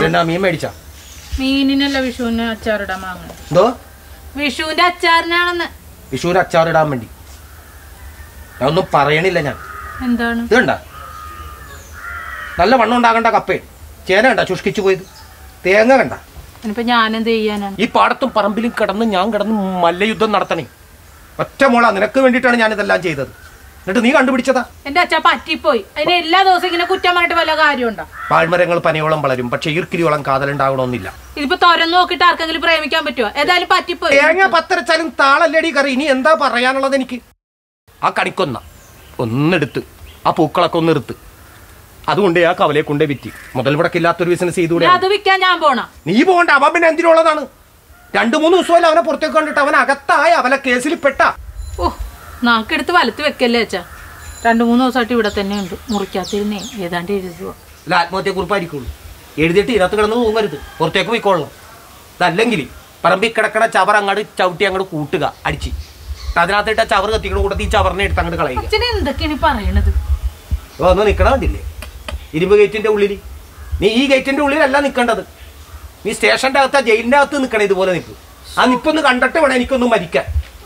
എന്നാ മീൻ മേടിച്ചാ മീനിനല്ല വിഷുവിന് അച്ചാറിടാൻ വാങ്ങുന്നത് എന്തോ വിഷുവിന്റെ അച്ചാറിനാണെന്ന് വിഷുവിന് അച്ചാറിടാൻ വേണ്ടി ഞാൻ ഒന്നും പറയണില്ല ഞാൻ എന്താണ് ഇത് കണ്ട നല്ല വണ്ണം ഉണ്ടാകേണ്ട കപ്പേ ചേന കണ്ട ശുഷ്കിച്ചു പോയത് തേങ്ങ കണ്ട ഇനിയിപ്പൊ ഞാൻ എന്ത് ചെയ്യാനാണ് ഈ പാടത്തും പറമ്പിലും കിടന്ന് ഞാൻ കിടന്ന് മല്ലയുദ്ധം നടത്തണേ ഒറ്റ മോള നിനക്ക് വേണ്ടിയിട്ടാണ് ഞാൻ ഇതെല്ലാം ചെയ്തത് എന്നിട്ട് നീ കണ്ടുപിടിച്ചതാ എന്റെ അച്ഛ പറ്റിപ്പോയി അതിന് എല്ലാ ദിവസവും ഇങ്ങനെ കുറ്റം പറഞ്ഞിട്ട് വല്ല കാര്യമുണ്ടോ പാഴ്മരങ്ങൾ പനയോളം വളരും പക്ഷെ ഈർക്കിരിയോളം കാതലുണ്ടാകണമെന്നില്ല ഇതിപ്പോ തുറന്നു നോക്കിയിട്ട് ആർക്കെങ്കിലും പ്രേമിക്കാൻ പറ്റുമോ ഏതായാലും പറ്റിപ്പോയി തേങ്ങ പത്തരച്ചാലും താളല്ലേടി കറി ഇനി എന്താ പറയാനുള്ളത് എനിക്ക് ആ കണിക്കൊന്ന ഒന്നെടുത്ത് ആ പൂക്കളൊക്കെ ഒന്ന് എടുത്ത് അതുകൊണ്ട് ആ കവലയെ കൊണ്ടേ വിറ്റി മുതൽ മുടക്കില്ലാത്തൊരു ബിസിനസ് ചെയ്തുകൂടെ ഇനി അത് വിൽക്കാൻ ഞാൻ പോണ നീ പോകണ്ട അവൻ പിന്നെ എന്തിനുള്ളതാണ് രണ്ടു മൂന്ന് ദിവസമല്ല അവനെ പുറത്തേക്ക് കണ്ടിട്ട് അവൻ അകത്തായ അവനെ കേസിൽ പെട്ട ഓ നാക്കെടുത്ത് വലത്ത് വെക്കല്ലേ അച്ഛാ രണ്ടു മൂന്ന് ദിവസമായിട്ട് ഇവിടെ തന്നെ ഉണ്ട് മുറിക്കാത്തിരുന്നേ ഏതാണ്ട് എഴുതുക അല്ല ആത്മഹത്യ കുറിപ്പായിരിക്കുള്ളൂ എഴുതിയിട്ട് ഇതിനകത്ത് കിടന്ന് തൂങ്ങരുത് പുറത്തേക്ക് പോയിക്കൊള്ളണം അതല്ലെങ്കിൽ പറമ്പിൽ കിടക്കണ ചവർ അങ്ങോട്ട് ചവിട്ടി അങ്ങോട്ട് കൂട്ടുക അടിച്ച് അതിനകത്തിട്ട് ആ ചവർ കത്തിക്കണ കൂട്ടത്തിൽ ഈ ചവറിനെ എടുത്ത് അങ്ങോട്ട് കളയുക അച്ഛൻ എന്തൊക്കെയാണ് ഈ പറയണത് ഓ, ഒന്ന് നിക്കണ കണ്ടില്ലേ ഇരുമ്പ് ഗേറ്റിന്റെ ഉള്ളിൽ നീ ഈ ഗേറ്റിന്റെ ഉള്ളിലല്ല നിൽക്കേണ്ടത് നീ സ്റ്റേഷന്റെ അകത്ത് ആ ജയിലിന്റെ അകത്ത് നിൽക്കണം ഇതുപോലെ നിൽക്കും ആ നിപ്പൊന്ന് കണ്ടിട്ട് വേണം എനിക്കൊന്ന് മരിക്കാൻ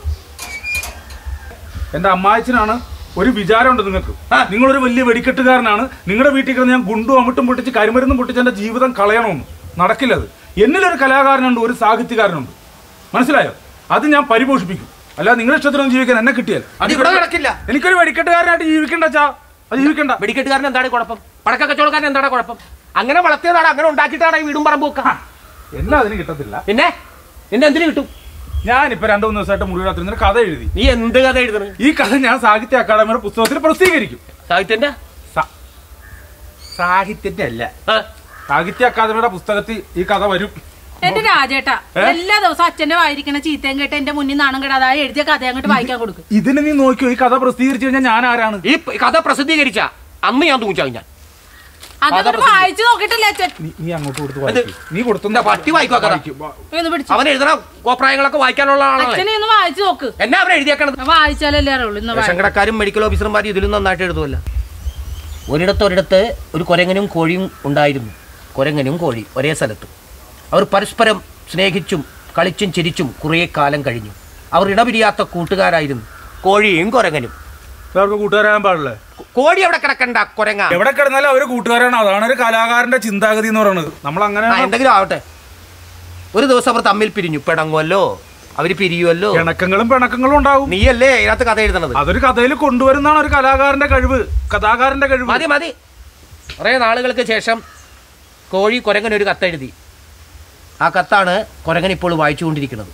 എന്റെ അമ്മായച്ചനാണ് ഒരു വിചാരമുണ്ട് നിങ്ങൾക്ക് ആ. നിങ്ങളൊരു വലിയ വെടിക്കെട്ടുകാരനാണ് നിങ്ങളുടെ വീട്ടിൽ കിടന്ന് ഞാൻ ഗുണ്ടും അമിട്ടും പൊട്ടിച്ച് കരിമരുന്നും പൊട്ടിച്ച് എന്റെ ജീവിതം കളയണമെന്ന് നടക്കില്ലത് എന്നിലൊരു കലാകാരനുണ്ട് ഒരു സാഹിത്യകാരനുണ്ട് മനസ്സിലായോ അത് ഞാൻ പരിപോഷിപ്പിക്കും അല്ല നിങ്ങളുടെ ഇഷ്ടത്തിനൊന്നും ജീവിക്കാൻ എന്നെ കിട്ടിയാൽ അത് ഇവിടെ നടക്കില്ല എനിക്കൊരു വെടിക്കെട്ടുകാരനായിട്ട് ജീവിക്കണ്ട ചാ അത് ജീവിക്കണ്ട വെടിക്കെട്ടുകാരൻ എന്താണ് കുഴപ്പം പടക്ക കച്ചവടക്കാരൻ എന്താണ് കുഴപ്പം അങ്ങനെ വളർത്തിയതാണ് അങ്ങനെ ഉണ്ടാക്കിയിട്ടാണ് ഈ വീടും പറമ്പ് വെക്കാം എല്ലാം അതിന് കിട്ടത്തില്ല പിന്നെ നിന്നെ എന്തിനു കിട്ടും ഞാനിപ്പോ രണ്ടു മൂന്ന് ദിവസമായിട്ട് മുറിയിടത്തിൽ നിന്ന് കഥ എഴുതി നീ എന്ത് കഥ എഴുതണ ഈ കഥ ഞാൻ സാഹിത്യ അക്കാദമിയുടെ പുസ്തകത്തിൽ പ്രസിദ്ധീകരിക്കും സാഹിത്യന്റെ സാ- സാഹിത്യത്തിന്റെ അല്ല ആ, സാഹിത്യ അക്കാദമിയുടെ പുസ്തകത്തിൽ ഈ കഥ വരും എന്റെ രാജേട്ടാ എല്ലാ ദിവസവും അച്ഛന്റെ വായിരിക്കണ ചീത്തയും കേട്ട് എന്റെ മുന്നിൽ നാണം കേടാ എഴുതിയ കഥ അങ്ങോട്ട് വായിക്കാൻ കൊടുക്കും ഇതിന് നീ നോക്കിയോ ഈ കഥ പ്രസിദ്ധീകരിച്ചു കഴിഞ്ഞാൽ ഞാൻ ആരാണ് ഈ പ- കഥ പ്രസിദ്ധീകരിച്ച അന്ന് ഞാൻ തൂങ്ങിച്ചാ ഞാൻ അതൊക്കെ വായിച്ചു നോക്കിയിട്ടില്ല അച്ഛൻ നീ- നീ അങ്ങോട്ട് കൊടുത്ത് വായിക്ക്. നീ കൊടുത്തു എന്താ പട്ടി വായിക്കുവാ കഥ? ഒന്ന് പിടിച്ചു അവൻ എഴുതണ കോപ്രായങ്ങളൊക്കെ വായിക്കാനുള്ള ആളാണല്ലേ അച്ഛനെ ഒന്ന് വായിച്ചു നോക്ക് എന്നാ അവൻ എഴുതിയേക്കണത് വായിച്ചാലല്ലേ അറിയുള്ളൂ ഇന്ന് വായി- റേഷൻകടക്കാരും മെഡിക്കൽ ഓഫീസർമാരും ഇതിലും നന്നായിട്ട് എഴുതുമല്ല ഒരിടത്ത് ഒരിടത്ത് ഒരു കുരങ്ങനും കോഴിയും ഉണ്ടായിരുന്നു കുരങ്ങനും കോഴി ഒരേ സ്ഥലത്ത് അവർ പരസ്പരം സ്നേഹിച്ചും കളിച്ചും ചിരിച്ചും കുറേ കാലം കഴിഞ്ഞു അവർ ഇടപിരിയാത്ത കൂട്ടുകാരായിരുന്നു കോഴിയും കുരങ്ങനും അവർക്ക് കൂട്ടുകാരാൻ പാടില്ലേ കോ- കോഴി എവിടെ കിടക്കണ്ട കുരങ്ങ എവിടെ കിടന്നാലും അവര് കൂട്ടുകാരാണ് അതാണ് ഒരു കലാകാരന്റെ ചിന്താഗതി എന്ന് പറയുന്നത് നമ്മൾ അങ്ങനെ ആ, എന്തെങ്കിലും ആവട്ടെ ഒരു ദിവസം അവർ തമ്മിൽ പിരിഞ്ഞു പിണങ്ങുമല്ലോ അവര് പിരിയുമല്ലോ പിണക്കങ്ങളും പിണക്കങ്ങളും ഉണ്ടാവും നീയല്ലേ ഇതിനകത്ത് കഥ എഴുതണത് അതൊരു കഥയിൽ കൊണ്ടുവരുന്നതാണ് ഒരു കലാകാരന്റെ കഴിവ് കഥാകാരന്റെ കഴിവ് മതി മതി കുറേ നാളുകൾക്ക് ശേഷം കോഴി കുരങ്ങനൊരു കത്തെഴുതി ആ കത്താണ് കുരങ്ങൻ ഇപ്പോൾ വായിച്ചുകൊണ്ടിരിക്കുന്നത്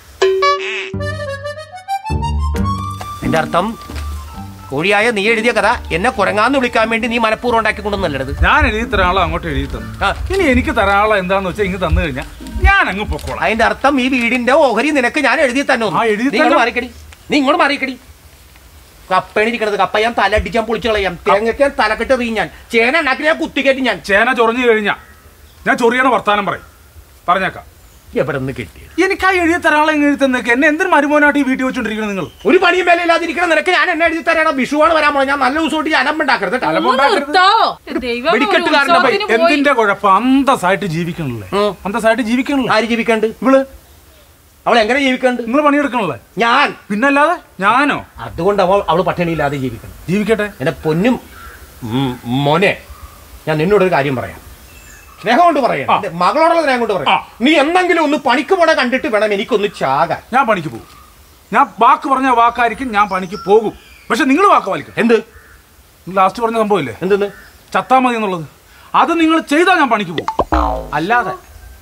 എന്റെ അർത്ഥം കോഴിയായ നീ എഴുതിയ കഥ എന്നെ കുരങ്ങാന്ന് വിളിക്കാൻ വേണ്ടി നീ മനഃപൂർവ്വം ഉണ്ടാക്കി കൊണ്ടുവന്നല്ലത് ഞാൻ എഴുതി തരാനുള്ള അങ്ങോട്ട് എഴുതി തന്നു ആ. ഇനി എനിക്ക് തരാനുള്ള എന്താന്ന് വെച്ചാൽ ഇങ്ങ് തന്നു കഴിഞ്ഞാൽ ഞാൻ അങ്ങ് പൊക്കോളാം അതിന്റെ അർത്ഥം ഈ വീടിന്റെ ഓഹരി നിനക്ക് ഞാൻ എഴുതി തന്നെ ആ, എഴുതി നീ ഇങ്ങോട്ട് തരാം. മാറിക്കടി നീ ഇങ്ങോട്ട് മാറിക്കടി കപ്പണിരിക്കണത് കപ്പ ഞാൻ തല അടിച്ചാൻ പൊളിച്ചു കളയാം തേങ്ങയ്ക്ക് ഞാൻ തലക്കെട്ട് എറിയും ഞാൻ ചേന ഉണ്ടാക്കി ഞാൻ കുത്തിക്കയറ്റി ഞാൻ ചേന ചൊറിഞ്ഞു കഴിഞ്ഞാ ഞാൻ ചൊറിയണ വർത്താനം പറയും പറഞ്ഞേക്കാം എവിടെ നിന്ന് കിട്ടിയത് എനിക്ക് ആ എഴുതി തരാനുള്ള ഇങ്ങ് എഴുതി തന്നേക്ക് എന്നെ എന്തൊരു മരുമോനായിട്ട് ഈ വീട്ടിൽ വെച്ചോണ്ടിരിക്കുന്നത് നിങ്ങൾ ഒരു പണിയും മേലെ ഇല്ലാതിരിക്കണം നിനക്ക് ഞാൻ എന്നെ എഴുതി തരാണ് വിഷുവാണ് വരാൻ പോകുന്നത് ഞാൻ നല്ല ദിവസം ഞാൻ അലമ്പുണ്ടാക്കരുത് കേട്ടോ. ഒന്ന് നിർത്താവോ? ദൈവമേ, ഒരു വെടിക്കെട്ടുകാരന്റെ പൈ- ഉത്സവത്തിന് പോയി. എന്തിന്റെ കുഴപ്പം അന്തസ്സായിട്ട് ജീവിക്കണല്ലേ ഉം. അന്തസ്സായിട്ട് ജീവിക്കണല്ലേ ആര് ജീവിക്കണ്ട് ഇവള് അവൾ എങ്ങനെ ജീവിക്കണ്ട് നിങ്ങൾ പണിയെടുക്കണല്ലേ ഞാൻ പിന്നല്ലാതെ ഞാനോ അതുകൊണ്ട് അവൾ അവൾ പട്ടിണിയില്ലാതെ ജീവിക്കണം ജീവിക്കട്ടെ എന്റെ പൊന്നും ഉം, മോനെ ഞാൻ നിന്നോടൊരു കാര്യം പറയാം സ്നേഹം കൊണ്ട് പറയാം ആ. എന്റെ മകളോടുള്ള സ്നേഹം കൊണ്ട് ആ. പറയാം നീ എന്തെങ്കിലും ഒന്ന് പണിക്ക് പോണ കണ്ടിട്ട് വേണം എനിക്കൊന്ന് ചാകാൻ ഞാൻ പണിക്ക് പോകും ഞാൻ വാക്ക് പറഞ്ഞ വാക്കായിരിക്കും ഞാൻ പണിക്ക് പോകും പക്ഷെ നിങ്ങൾ വാക്ക് പാലിക്കണം എന്ത് ലാസ്റ്റ് പറഞ്ഞ സംഭവമില്ലേ എന്തെന്ന് ചത്താ മതി എന്നുള്ളത് അത് നിങ്ങൾ ചെയ്താൽ ഞാൻ പണിക്ക് പോകും അല്ലാതെ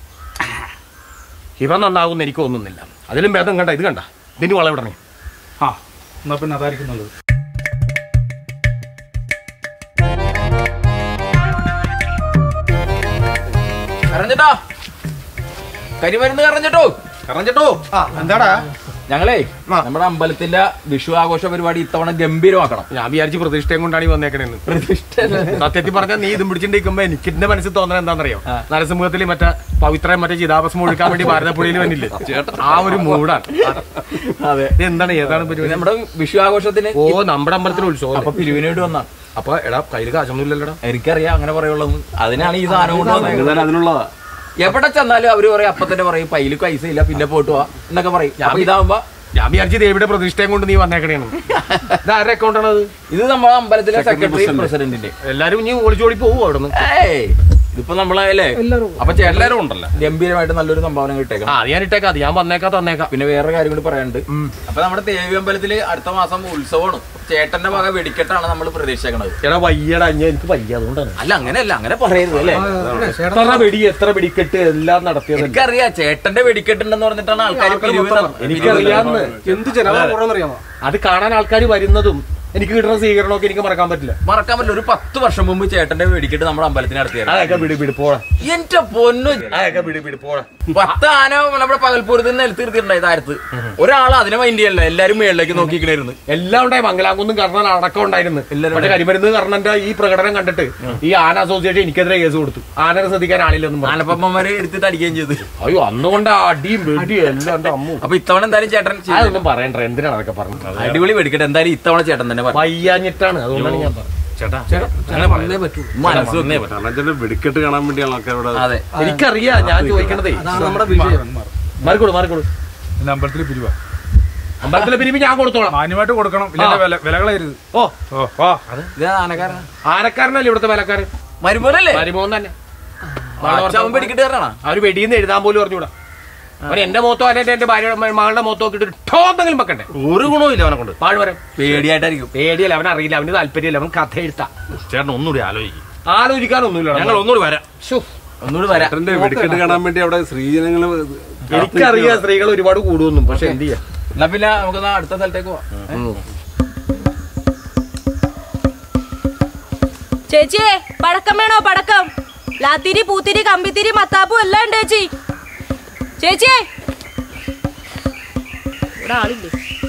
ഇവ നന്നാകുന്ന എനിക്ക് തോന്നുന്നില്ല അതിലും ഭേദം കണ്ട ഇത് കണ്ട ഇതിന് വളവിടണേ ആ എന്നാ പിന്നെ അതായിരിക്കും നല്ലത് കറഞ്ഞിട്ടോ കരിമരുന്ന് കറഞ്ഞിട്ടോ കറഞ്ഞിട്ടോ ആ എന്താടാ ഞങ്ങളേ ആ. നമ്മുടെ അമ്പലത്തിന്റെ വിഷു ആഘോഷ പരിപാടി ഇത്തവണ ഗംഭീരമാക്കണം ഞാൻ വിചാരിച്ച് പ്രതിഷ്ഠയും കൊണ്ടാണ് ഈ വന്നേക്കണേന്ന് പ്രതിഷ്ഠ സത്യത്തിൽ പറഞ്ഞാൽ നീ ഇതും പിടിച്ചിട്ടിരിക്കുമ്പോ എനിക്ക് എന്റെ മനസ്സിൽ തോന്നണ എന്താണെന്നറിയോ നരസിംഹത്തിൽ മറ്റേ പവിത്ര മറ്റേ ചിതാഭസ്മം ഒഴുക്കാൻ വേണ്ടി ഭാരതപ്പുഴയിൽ വന്നില്ലേ ആ ഒരു മൂടാണ് അതെ ഇത് എന്താണ് ഏതാണ് പരിപാടി നമ്മുടെ വിഷു ആഘോഷത്തിന് ഓ നമ്മുടെ അമ്പലത്തിൽ ഉത്സവം അപ്പൊ പിരിവിന് വേണ്ടി വന്നാണ് അപ്പൊ എടാ കയ്യിൽ കാശൊന്നും ഇല്ലല്ലോടാ എനിക്കറിയാം അങ്ങനെ പറയുള്ളൂ അതിനാണ് ഈ സാധനം കൊണ്ട് വന്നത് അതിനുള്ളതാ എവിടെ ചെന്നാലും അവര് പറയും അപ്പൊ തന്നെ പറയും പൈല് പൈസ ഇല്ല പിന്നെ പോയിട്ട് പോവാ എന്നൊക്കെ പറയും അപ്പൊ ഇതാവുമ്പോ ഞാൻ വിചാരിച്ചു ദേവിയുടെ പ്രതിഷ്ഠയും കൊണ്ട് നീ വന്നേക്കണേണ് ഇത് ആരുടെ അക്കൗണ്ടാണത് ഇത് നമ്മളെ അമ്പലത്തിലെ സെക്രട്ടറി പ്രസിഡന്റിന്റെ എല്ലാരും ഇനി ഒളിച്ചോടി പോകും അവിടെ നിന്ന് ഏയ് ഇതിപ്പോ നമ്മളല്ലേ അപ്പൊ ചേട്ടൻ ഉണ്ടല്ലോ ഗംഭീരമായിട്ട് നല്ലൊരു സംഭാവന കിട്ടേക്കാം ആ അത് ഞാൻ ഇട്ടേക്കാം അത് ഞാൻ വന്നേക്കാം തന്നേക്കാം പിന്നെ വേറെ കാര്യം കൂടി പറയാനുണ്ട് അപ്പൊ നമ്മുടെ ദേവി അമ്പലത്തില് അടുത്ത മാസം ഉത്സവമാണ് ചേട്ടന്റെ വക വെടിക്കെട്ടാണ് നമ്മൾ പ്രതീക്ഷിക്കണത് എടാ വയ്യടാ ഞാൻ എനിക്ക് വയ്യ അതുകൊണ്ടാണ് അല്ല അങ്ങനെയല്ല അങ്ങനെ പറയരുത് അല്ലേ എത്ര വെടി എത്ര വെടിക്കെട്ട് എല്ലാം നടത്തിയത് എനിക്കറിയാം ചേട്ടന്റെ വെടിക്കെട്ടുണ്ടെന്ന് പറഞ്ഞിട്ടാണ് ആൾക്കാർ എനിക്കറിയാന്ന് എന്ത് ജനറിയാമോ അത് കാണാൻ ആൾക്കാർ വരുന്നതും എനിക്ക് കിട്ടുന്ന സ്വീകരണമൊക്കെ എനിക്ക് മറക്കാൻ പറ്റില്ല മറക്കാൻ പറ്റില്ല ഒരു പത്ത് വർഷം മുമ്പ് ചേട്ടന്റെ വെടിക്കെട്ട് നമ്മുടെ അമ്പലത്തിന് നടത്തിയായിരുന്നു അതൊക്കെ വിട് വിട് പോടാ എന്റെ പൊന്നു അതൊക്കെ വിട് വിട് പോടാ പത്ത് ആന നമ്മുടെ പകൽപൂരത്തിൽ നിലത്ത് നിർത്തിയിട്ടുണ്ടായി താരത്ത് ഒരാൾ അതിനെ മൈൻഡ് ചെയ്യല്ല എല്ലാരും മേളിലേക്ക് നോക്കിക്കണായിരുന്നു എല്ലാം ഉണ്ടായി മംഗലാകുന്നും കർണൻ അടക്കം ഉണ്ടായിരുന്നു എല്ലാവരും പക്ഷെ കരിമരുന്ന് കർണന്റെ ഈ പ്രകടനം കണ്ടിട്ട് ഈ ആന അസോസിയേഷൻ എനിക്കെതിരെ കേസ് കൊടുത്തു ആനനെ ശ്രദ്ധിക്കാൻ ആളില്ലെന്നും പറഞ്ഞു. ആനപ്പന്മാരെ എടുത്തിട്ട് അടിക്കുകയും ചെയ്തു അയ്യോ അന്നുകൊണ്ട് അടിയും വെടിയും എല്ലാം എന്റെ അമ്മു അപ്പൊ ഇത്തവണ എന്തായാലും ചേട്ടൻ ചെയ്തു. അതൊന്നും പറയണ്ട എന്തിനാണ് അതൊക്കെ പറഞ്ഞത് അടിപൊളി വെടിക്കട്ടെ എന്തായാലും ഇത്തവണ ചേട്ടൻ തന്നെ പറഞ്ഞു വയ്യാഞ്ഞിട്ടാണ് അതുകൊണ്ടാണ് ഞാൻ പറഞ്ഞത് ചേട്ടാ അങ്ങനെ പറഞ്ഞേ പറ്റൂ മനസ്സ് കാരണം വെച്ചാൽ വെടിക്കെട്ട് കാണാൻ വേണ്ടിയാണ് ആൾക്കാർ ഇവിടെ അതെ എനിക്കറിയാം ഞാൻ ചോദിക്കണതേ അതാണ് നമ്മുടെ വിജയം മാറിക്കോളൂ മാറിക്കോളൂ എന്റെ അമ്പലത്തിൽ പിരിവാ അമ്പലത്തിലെ പിരിവ് ഞാൻ കൊടുത്തോളാം മാന്യമായിട്ട് കൊടുക്കണം ഇല്ലാതെ വില വിലകളരുത് ഓ ഓ ഓ ഇത് ആനക്കാരനാ ആനക്കാരനല്ലേ ഇവിടുത്തെ വിലക്കാരൻ മരുമോനല്ലേ മരുമോൻ തന്നെ അവൻ വെടിക്കെട്ട് കയറാണോ അവര് വെടിയെന്ന് എഴുതാൻ പോലും അറിഞ്ഞൂടാ അവൻ എന്റെ മുഖത്തോ അല്ലെങ്കിൽ എന്റെ ഭാര്യ മകളുടെ മുഖത്തോ ഒക്കെ ഇട്ടിട്ട് ടോന്നെങ്കിലും വെക്കണ്ടേ ഒരു ഗുണവും ഇല്ല അവനെ കൊണ്ട് പാഴ് വരം പേടിയായിട്ടായിരിക്കും പേടിയല്ല അവൻ അറിയില്ല അവന് താല്പര്യമില്ല അവൻ കഥ എഴുത്താ ചേട്ടൻ ഒന്നുകൂടി ആലോചിക്കും ആലോചിക്കാനൊന്നുമില്ല ഞങ്ങൾ ഒന്നുകൂടി വരാം ശ്ശോ, ഒന്നുകൂടി വരാം ചേട്ടന്റെ വെടിക്കെട്ട് കാണാൻ വേണ്ടി അവിടെ സ്ത്രീജനങ്ങള് എനിക്കറിയാം സ്ത്രീകൾ ഒരുപാട് കൂടുമെന്നും പക്ഷെ എന്ത് ചെയ്യാം എന്നാ പിന്നെ നമുക്ക് അടുത്ത സ്ഥലത്തേക്ക് പോവാം ചേച്ചിയെ പടക്കം വേണോ പടക്കം ലാത്തിരി പൂത്തിരി കമ്പിത്തിരി മത്താപ്പും എല്ലാം ഉണ്ട് ചേച്ചി ചേച്ചിയെ ഇവിടെ ആളില്ലേ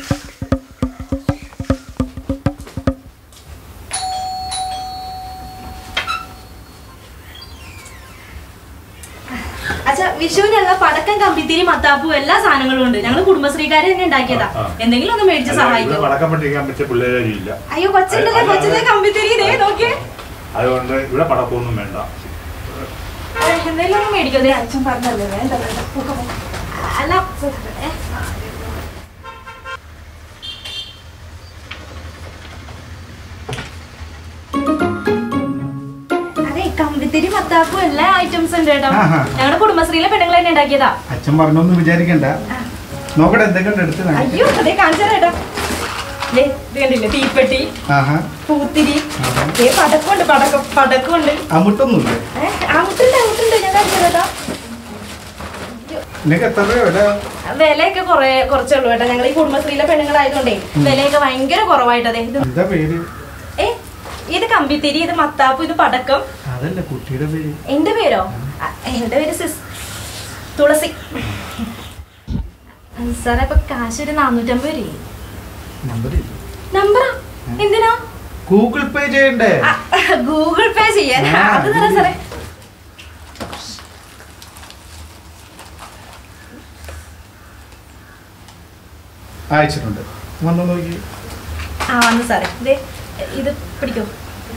അച്ഛാ വിഷുവിനുള്ള പടക്കം കമ്പിത്തിരി മത്താപ്പും എല്ലാ സാധനങ്ങളും ഉണ്ട് ഞങ്ങൾ കുടുംബശ്രീക്കാരെ തന്നെ ഉണ്ടാക്കിയതാ എന്തെങ്കിലും ഒന്ന് മേടിച്ച് സഹായിക്കും വടക്കം പഠിക്കാൻ പറ്റിയ പിള്ളേരില്ല അയ്യോ കൊച്ചിന്റെ കൊച്ചിന്റെ കമ്പിത്തിരി ഇതേ നോക്കിയേ അതുകൊണ്ട് ഇവിടെ പടക്കമൊന്നും വേണ്ട എന്തെങ്കിലും ഒന്ന് മേടിക്കോ ദേ അച്ഛൻ പറഞ്ഞല്ലേ വേണ്ട വേണ്ട പൊക്കോ, പൊക്കോ. അല്ല ഏ, അതെ കമ്പിത്തിരി മത്താപ്പും എല്ലാ ഐറ്റംസ് ഉണ്ട് കേട്ടോ ആഹാ. ഞങ്ങളുടെ കുടുംബശ്രീയിലെ പെണ്ണുങ്ങൾ തന്നെ ഉണ്ടാക്കിയതാ അച്ഛൻ പറഞ്ഞൊന്നും വിചാരിക്കണ്ട നോക്കട്ടെ എന്തൊക്കെയുണ്ട് എടുത്ത് കാണിക്ക്. അയ്യോ അതെ കാണിച്ചാ കേട്ടോ ദേ, ഇത് കണ്ടില്ലേ തീപ്പെട്ടി ആഹാ പൂത്തിരി ദേ പടക്കമുണ്ട് പടക്കം പടക്കമുണ്ട് അമുട്ടൊന്നുമില്ലേ ഏ, അങ്ങോട്ടുണ്ട് അങ്ങോട്ടുണ്ട് ഞാൻ കാണിച്ചു കേട്ടോ നിനക്ക് എത്ര രൂപ വില വിലയൊക്കെ കുറെ കുറച്ചുള്ളൂ കേട്ടോ ഞങ്ങൾ ഈ കുടുംബശ്രീയിലെ പെണ്ണുങ്ങളായതുകൊണ്ടേ വിലയൊക്കെ ഭയങ്കര കുറവായിട്ടതേ ഇത് എന്താ പേര് ഏ ഇത് കമ്പിത്തിരി ഇത് മത്താപ്പ് ഇത് പടക്കം അതല്ല കുട്ടിയുടെ പേര് എന്റെ പേരോ അ, എന്റെ പേര് സിസ് തുളസി സാറേ ഇപ്പൊ കാശ് ഒരു നാനൂറ്റമ്പത് രൂപ നമ്പർ നമ്പറാ എന്തിനാ ഗൂഗിൾ പേ ചെയ്യണ്ടേ ആ, ഗൂഗിൾ പേ ചെയ്യാൻ ആ, അത് തരാം സാറേ അയച്ചിട്ടുണ്ട് വന്നു നോക്കി ആ വന്നു സാറേ ദേ ഇത് പിടിക്കോ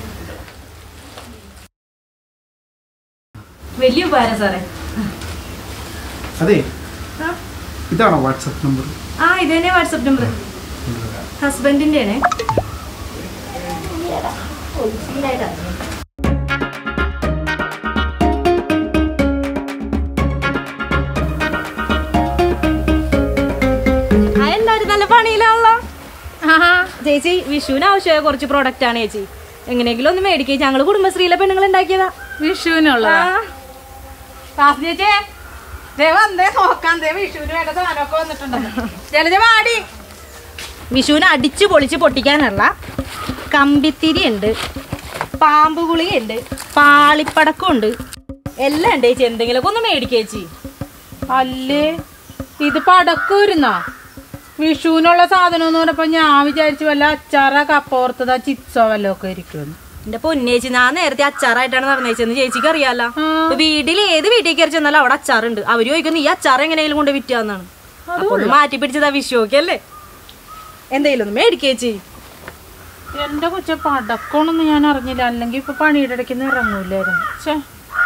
വലിയ ഉപകാരം സാറേ അതെ ആ ഇതാണോ വാട്സപ്പ് നമ്പർ ആ ഇത് തന്നെ വാട്സപ്പ് നമ്പർ ഹസ്ബൻഡിന്റെ ആണ് എന്തായാലും നല്ല പണിയിലാണല്ലോ ചേച്ചി വിഷുവിന് ആവശ്യമായ കുറച്ച് പ്രോഡക്റ്റ് ആണ് ചേച്ചി എങ്ങനെയെങ്കിലും ഒന്ന് മേടിക്കേ ഞങ്ങള് കുടുംബശ്രീയിലെ പെണ്ണുങ്ങൾ ഉണ്ടാക്കിയതാ വിഷുവിനുള്ളതാ ആ. ക്ലാസ് ചേച്ചേ ദേ വന്നേ നോക്കാൻ ദേ വിഷുവിന് വേണ്ട സാധനമൊക്കെ വന്നിട്ടുണ്ടല്ലോ ജലജ വാടി വിഷുവിന് അടിച്ചു പൊളിച്ച് പൊട്ടിക്കാനുള്ള കമ്പിത്തിരി ഉണ്ട് പാമ്പ് ഗുളികയുണ്ട് പാളിപ്പടക്കം ഉണ്ട് എല്ലാം ഉണ്ട് ചേച്ചി എന്തെങ്കിലുമൊക്കെ ഒന്ന് മേടിക്കേച്ചി അല്ലേ ഇത് പടക്കൂരുന്നോ വിഷുവിനുള്ള സാധനം എന്ന് പറഞ്ഞപ്പോ ഞാൻ വിചാരിച്ചു വല്ല അച്ചാറ കപ്പോർത്തതാ ചിപ്സോ വല്ലോ ഒക്കെ ഇരിക്കുമെന്ന് എന്റെ പൊന്നേച്ചി ഞാൻ നേരത്തെ അച്ചാറായിട്ടാണ് നടന്നേച്ചെന്ന് ചേച്ചിക്ക് അറിയാലോ വീട്ടിൽ ഏത് വീട്ടിൽ കയറി ചെന്നാലും അവിടെ അച്ചാറുണ്ട് അവര് ചോദിക്കുന്നു ഈ അച്ചാർ എങ്ങനെയും കൊണ്ട് വിറ്റാന്നാണ് അപ്പൊ ഒന്ന് മാറ്റി പിടിച്ചതാ വിഷുവൊക്കെയല്ലേ എന്തെങ്കിലും ഒന്ന് മേടിക്കേച്ചി എന്റെ കൊച്ച പടക്കമൊന്നും ഞാൻ അറിഞ്ഞില്ല അല്ലെങ്കിൽ ഇപ്പൊ പണിയുടെ ഇടയ്ക്ക് ഇറങ്ങൂലായിരുന്നു ഛേ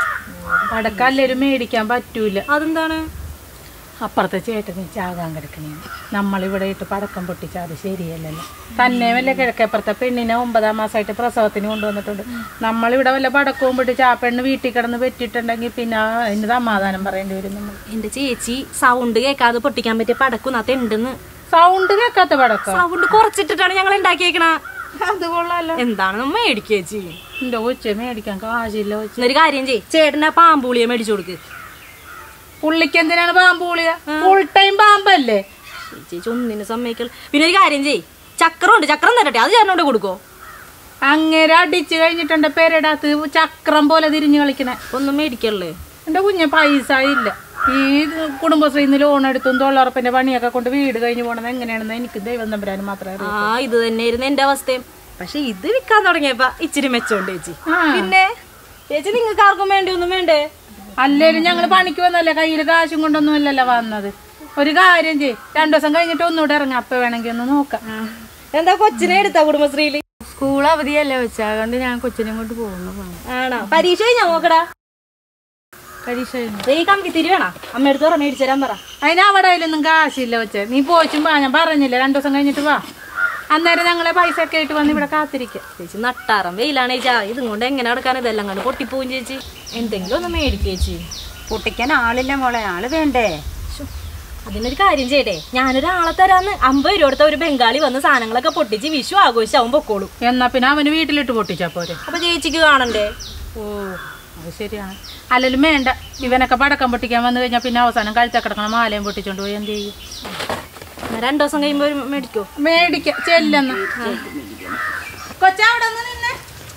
പടക്കം എല്ലാവരും മേടിക്കാൻ പറ്റൂല അതെന്താണ് അപ്പുറത്തെ ചേട്ടന് ചാകാൻ കിടക്കണേ നമ്മളിവിടെ ഇട്ട് പടക്കം പൊട്ടിച്ചാൽ അത് ശരിയല്ലല്ലോ തന്നെ വല്ല കിഴക്കപ്പുറത്തെ പെണ്ണിനെ ഒമ്പതാം മാസമായിട്ട് പ്രസവത്തിന് കൊണ്ടുവന്നിട്ടുണ്ട് നമ്മളിവിടെ വല്ല പടക്കവും പൊട്ടിച്ച് ആ പെണ്ണ് വീട്ടിൽ കിടന്ന് പെറ്റിട്ടുണ്ടെങ്കിൽ പിന്നെ അതിന് സമാധാനം പറയേണ്ടി വരും നമ്മൾ എന്റെ ചേച്ചി സൗണ്ട് കേൾക്കാതെ പൊട്ടിക്കാൻ പറ്റിയ പടക്കുന്നകത്ത് ഉണ്ടെന്ന് സൗണ്ട് കേൾക്കാത്ത പടക്കം സൗണ്ട് കുറച്ചിട്ടിട്ടാണ് ഞങ്ങൾ ഉണ്ടാക്കിയേക്കണ അത് കൊള്ളാലോ എന്താണ് മേടിക്കുക ചേച്ചി എന്റെ കൊച്ചെ മേടിക്കാൻ കാശില്ല കൊച്ചെ എന്നൊരു കാര്യം ചെയ് ചേട്ടനെ പാമ്പുളിയെ മേടിച്ചു കൊടുക്ക് പുള്ളിക്ക് എന്തിനാണ് പാമ്പ് പുളിയ ഫുൾ ടൈം പാമ്പല്ലേ ചേച്ചി ഒന്നിനും സമ്മതിക്കൽ പിന്നെ ഒരു കാര്യം ചെയ് ചക്രം ഉണ്ട് ചക്രം തരട്ടെ അത് ചേട്ടനോട് കൊടുക്കോ അങ്ങേരെ അടിച്ചു കഴിഞ്ഞിട്ടുണ്ട് പെരടകത്ത് ചക്രം പോലെ തിരിഞ്ഞു കളിക്കണേ ഒന്നും മേടിക്കല്ലേ എന്റെ കുഞ്ഞ് പൈസ ഇല്ല ഈ കുടുംബശ്രീയിൽ നിന്ന് ലോൺ എടുത്തും തൊഴിലുറപ്പിന്റെ പണിയൊക്കെ കൊണ്ട് വീട് കഴിഞ്ഞ് പോണത് എങ്ങനെയാണെന്ന് എനിക്ക് ദൈവം തമ്പുരാനും മാത്രമേ അറിയൂ ആ ഇത് തന്നെയായിരുന്നു എന്റെ അവസ്ഥയും പക്ഷെ ഇത് വിൽക്കാൻ തുടങ്ങിയപ്പോ ഇച്ചിരി മെച്ചമുണ്ട് ചേച്ചി ആ. പിന്നെ ചേച്ചി നിങ്ങൾക്ക് ആർക്കും വേണ്ടി ഒന്നും വേണ്ടേ അല്ലേലും ഞങ്ങൾ പണിക്ക് വന്നല്ലേ കയ്യിൽ കാശും കൊണ്ടൊന്നും ഇല്ലല്ലോ വന്നത് ഒരു കാര്യം ചെയ് രണ്ടു ദിവസം കഴിഞ്ഞിട്ട് ഒന്നുകൂടെ ഇറങ്ങാം അപ്പൊ വേണമെങ്കിൽ ഒന്ന് നോക്കാം എന്താ കൊച്ചിനെ എടുത്താ കുടുംബശ്രീയില് സ്കൂൾ അവധിയല്ലേ വെച്ചാ അതുകൊണ്ട് ഞാൻ കൊച്ചിനെ കൊണ്ട് പോകുന്നു ആണോ പരീക്ഷ കഴിഞ്ഞാ നോക്കടാ പരീക്ഷ കഴിഞ്ഞു. ദേ ഈ കമ്പി തിരിവേണ അമ്മ എടുത്ത് പറ മേടിച്ചു തരാൻ പറ അതിന് അവിടെ അതിലൊന്നും കാശില്ല വെച്ചേ നീ പോച്ചും വാ ഞാൻ പറഞ്ഞില്ലേ രണ്ടു ദിവസം കഴിഞ്ഞിട്ട് വാ അന്നേരം ഞങ്ങളെ പൈസ ഒക്കെ ആയിട്ട് വന്ന് ഇവിടെ കാത്തിരിക്കാം ചേച്ചി നട്ടാറം വെയിലാണ് ചേച്ചാ ഇതും കൊണ്ട് എങ്ങനെ നടക്കാൻ ഇതെല്ലാം കണ്ട് പൊട്ടിപ്പോവും ചേച്ചി എന്തെങ്കിലും ഒന്ന് മേടിക്കുക ചേച്ചി പൊട്ടിക്കാൻ ആളില്ല മോളെ ആള് വേണ്ടേ ശ്ശോ, അതിനൊരു കാര്യം ചെയ്യട്ടെ ഞാനൊരാളെ തരാന്ന് അമ്പത് രൂപ കൊടുത്ത ഒരു ബംഗാളി വന്ന് സാധനങ്ങളൊക്കെ പൊട്ടിച്ച് വിഷു ആഘോഷിച്ച് അവൻ പൊക്കോളും എന്നാ പിന്നെ അവന് വീട്ടിലിട്ട് പൊട്ടിച്ചാ പോരെ അപ്പൊ ചേച്ചിക്ക് കാണണ്ടേ ഓ അത് ശരിയാണ് അല്ലെങ്കിലും വേണ്ട ഇവനൊക്കെ പടക്കം പൊട്ടിക്കാൻ വന്നു കഴിഞ്ഞാൽ പിന്നെ അവസാനം കഴുത്ത കിടക്കണം മാലയും പൊട്ടിച്ചോണ്ട് പോയി എന്ത് ചെയ്യും എന്നാ രണ്ടു ദിവസം കഴിയുമ്പോ ഒരു മേടിക്കോ മേടിക്കാം ചെല്ലെന്ന് കൊച്ചവിടെ ഒന്ന് നിന്നെ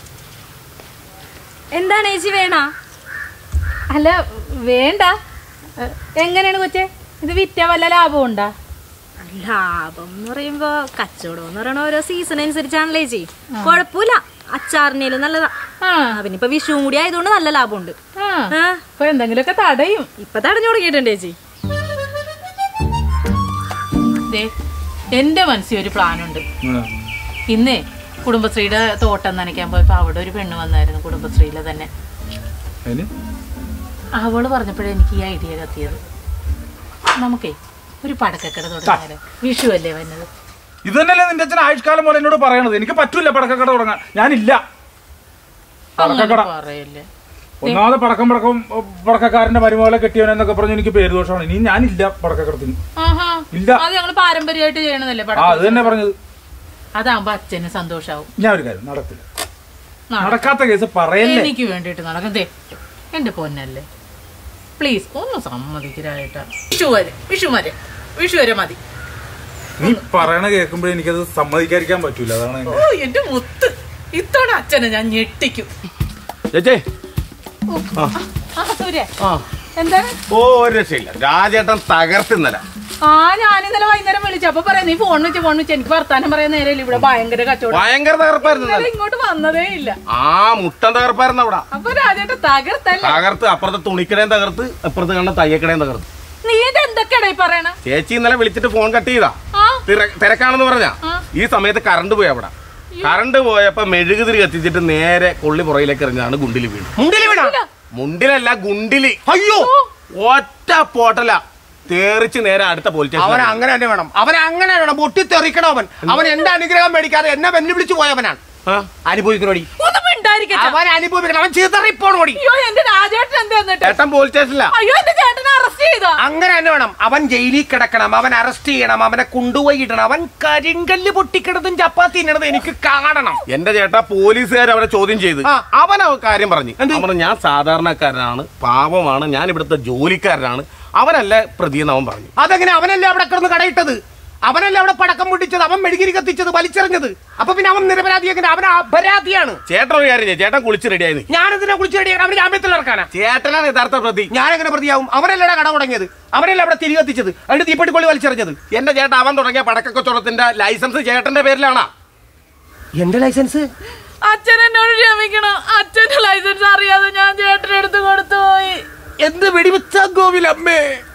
എന്താണ് ചേച്ചി വേണ അല്ല വേണ്ട എ, എങ്ങനെയാണ് കൊച്ചെ ഇത് വിറ്റ വല്ല ലാഭം ഉണ്ടാ ലാഭം എന്ന് പറയുമ്പോ കച്ചവടം എന്ന് പറയണ ഓരോ സീസൺ അനുസരിച്ചാണല്ലേ ചേച്ചി കുഴപ്പമില്ല അച്ചാറിനേലും നല്ലതാ ആ ആ, പിന്നെ ഇപ്പൊ വിഷുവും കൂടി ആയതുകൊണ്ട് നല്ല ലാഭമുണ്ട് ആ ആ അപ്പൊ എന്തെങ്കിലുമൊക്കെ തടയും ഇപ്പൊ തടഞ്ഞു തുടങ്ങിയിട്ടുണ്ട് ചേച്ചി ദേ എന്റെ മനസ്സിൽ ഒരു പ്ലാനുണ്ട് ഇന്നേ കുടുംബശ്രീയുടെ തോട്ടം നനയ്ക്കാൻ പോയപ്പോ അവിടെ ഒരു പെണ്ണ് വന്നായിരുന്നു കുടുംബശ്രീയിലെ തന്നെ അതിന് അവള് പറഞ്ഞപ്പോഴേ എനിക്ക് ഈ ഐഡിയ കത്തിയത് നമുക്കേ ഒരു പടക്കക്കട തുടങ്ങിയാലോ വിഷു അല്ലേ വന്നത് ഇത് തന്നെയല്ലേ നിന്റെ അച്ഛൻ ആയുഷ്കാലം പോലെ എന്നോട് പറയണത് എനിക്ക് പറ്റൂല പടക്കക്കട തുടങ്ങാൻ ഞാനില്ല പടക്കക്കട പറയല്ലേ ഒന്നാമത് പടക്കം പടക്കം പടക്കക്കാരന്റെ മരുമകളെ കെട്ടിയവനെന്നൊക്കെ പറഞ്ഞു എനിക്ക് പേര് ദോഷമാണ് ഇനി ഞാനില്ല പടക്കക്കടത്തിന് ആഹാ ഇല്ല അത് ഞങ്ങള് പാരമ്പര്യമായിട്ട് ചെയ്യണതല്ലേ ആ പടക്കം അത് തന്നെ പറഞ്ഞത് അതാകുമ്പോ അച്ഛന് സന്തോഷാവും ഞാൻ ഒരു കാര്യം നടത്തില്ല നട- നടക്കാത്ത കേസ് പറയല്ലേ എനിക്ക് വേണ്ടിട്ട് നടക്കുന്നേ എന്റെ പൊന്നല്ലേ പ്ലീസ് ഒന്ന് സമ്മതിക്കരായിട്ടാ വിഷു വരെ വിഷു വരെ വിഷു വരെ മതി നീ പറയണ കേൾക്കുമ്പോഴേ എനിക്കത് സമ്മതിക്കാതിരിക്കാൻ പറ്റൂല അതാണ് ഓ എന്റെ മുത്ത് ഇത്തവണ അച്ഛനെ ഞാൻ ഞെട്ടിക്കും ചേച്ചേ ആ സൂര്യ എന്താണ് ഓ ഒരു രക്ഷയില്ല രാജേട്ടൻ തകർത്തിന്നല ആ ഞാൻ ഇന്നലെ വൈകുന്നേരം വിളിച്ചു അപ്പൊ പറയാം നീ ഫോൺ വെച്ച് ഫോൺ വെച്ച് എനിക്ക് വർത്താനം പറയാൻ നേരമില്ല ഇവിടെ ഭയങ്കര കച്ചവടം ഭയങ്കര തകർപ്പായിരുന്നു ഇന്നലെ ഇന്നലെ. ഇങ്ങോട്ട് വന്നതേ ഇല്ല ആ മുട്ടൻ തകർപ്പായിരുന്നു അവിടെ അപ്പൊ രാജേട്ട തകർത്തല്ലേ തകർത്ത് അപ്പുറത്തെ തുണിക്കടയും തകർത്ത് അപ്പുറത്ത് കണ്ട തയ്യക്കടയും തകർത്ത് നീ ഇത് എന്തൊക്കെയാടാ ഈ പറയണ ചേച്ചി ഇന്നലെ വിളിച്ചിട്ട് ഫോൺ കട്ട് ചെയ്താ ആ തിര- തിരക്കാണെന്ന് പറഞ്ഞാ ഈ സമയത്ത് കറണ്ട് പോയി അവിടെ കറണ്ട് പോയപ്പോ മെഴുകുതിരി കത്തിച്ചിട്ട് നേരെ കൊള്ളി പുറയിലേക്ക് എറിഞ്ഞാണ് ഗുണ്ടില് വീണ് മുണ്ടിൽ വീണ മുണ്ടിലല്ല ഗുണ്ടില് അയ്യോ ഒറ്റ പോട്ടല തേറിച്ച് നേരെ അടുത്ത പോലീസ് അവൻ സ്റ്റേഷൻ അങ്ങനെ തന്നെ വേണം അവൻ അങ്ങനെ വേണം പൊട്ടിത്തെറിക്കണം അവൻ അവൻ എന്റെ അനുഗ്രഹം മേടിക്കാതെ എന്നെ വെല്ലുവിളിച്ചു പോയവനാണ് അനുഭവിക്കണോടി ഒന്നും മിണ്ടായിരിക്കട്ടെ. അവൻ അനുഭവിക്കണം അവൻ ചിതറിപ്പോണോടി അയ്യോ എന്റെ രാജേട്ടൻ എന്താ എന്നിട്ട് ചേട്ടൻ പോലീസ് സ്റ്റേഷനില്ല അയ്യോ എന്റെ ചേട്ടനെ അറസ്റ്റ് ചെയ്തോ അങ്ങനെ തന്നെ വേണം അവൻ ജയിലിൽ കിടക്കണം അവൻ അറസ്റ്റ് ചെയ്യണം അവനെ കൊണ്ടുപോയി ഇടണം അവൻ കരിങ്കല്ല് പൊട്ടിക്കിടതും ചപ്പാത്തി തിന്നണത് എനിക്ക് കാണണം എന്റെ ചേട്ടാ പോലീസുകാർ അവരെ ചോദ്യം ചെയ്ത് ആ. അവൻ ആ കാര്യം പറഞ്ഞു അവൻ പറഞ്ഞു, ഞാൻ സാധാരണക്കാരനാണ് പാവമാണ് ഞാൻ ഇവിടുത്തെ ജോലിക്കാരനാണ് അവനല്ല പ്രതിയെന്ന് അവൻ പറഞ്ഞു അതെങ്ങനെ അവനല്ലേ അവിടെ കിടന്ന് കടയിട്ടത് അവനല്ലേ അവിടെ പടക്കം പൊട്ടിച്ചത് അവൻ മെഴുകിരി കത്തിച്ചത് വലിച്ചെറിഞ്ഞത് അപ്പൊ പിന്നെ അവൻ നിരപരാധി എങ്ങനെ അവൻ അപരാധിയാണ് ചേട്ടൻ ഒരു കാര്യം ചെയ്യ്. ചേട്ടൻ കുളിച്ച് റെഡിയായി ഞാനെന്തിനാ കുളിച്ചു കടിയാൻ അവന് ജാമ്യത്തിൽ ഇറക്കാനാ ചേട്ടനാണ് യഥാർത്ഥ പ്രതി ഞാൻ എങ്ങനെ പ്രതിയാവും അവനല്ലേ കട തുടങ്ങിയത് അവനല്ലേ അവിടെ തിരികെ എത്തിച്ചത് അതിന്റെ തീപ്പെട്ടിക്കൊള്ളി വലിച്ചെറിഞ്ഞത് എന്റെ ചേട്ടൻ അവൻ തുടങ്ങിയ പടക്കക്കച്ചവടത്തിന്റെ ലൈസൻസ് ചേട്ടന്റെ പേരിലാണാ എന്റെ ലൈസൻസ് അച്ഛൻ എന്നോട് ക്ഷമിക്കണം അച്ഛന്റെ ലൈസൻസ് അറിയാതെ ഞാൻ ചേട്ടനെടുത്ത് കൊടുത്തു പോയി എന്ത് വെടിവെച്ച ഗോവിലമ്മേ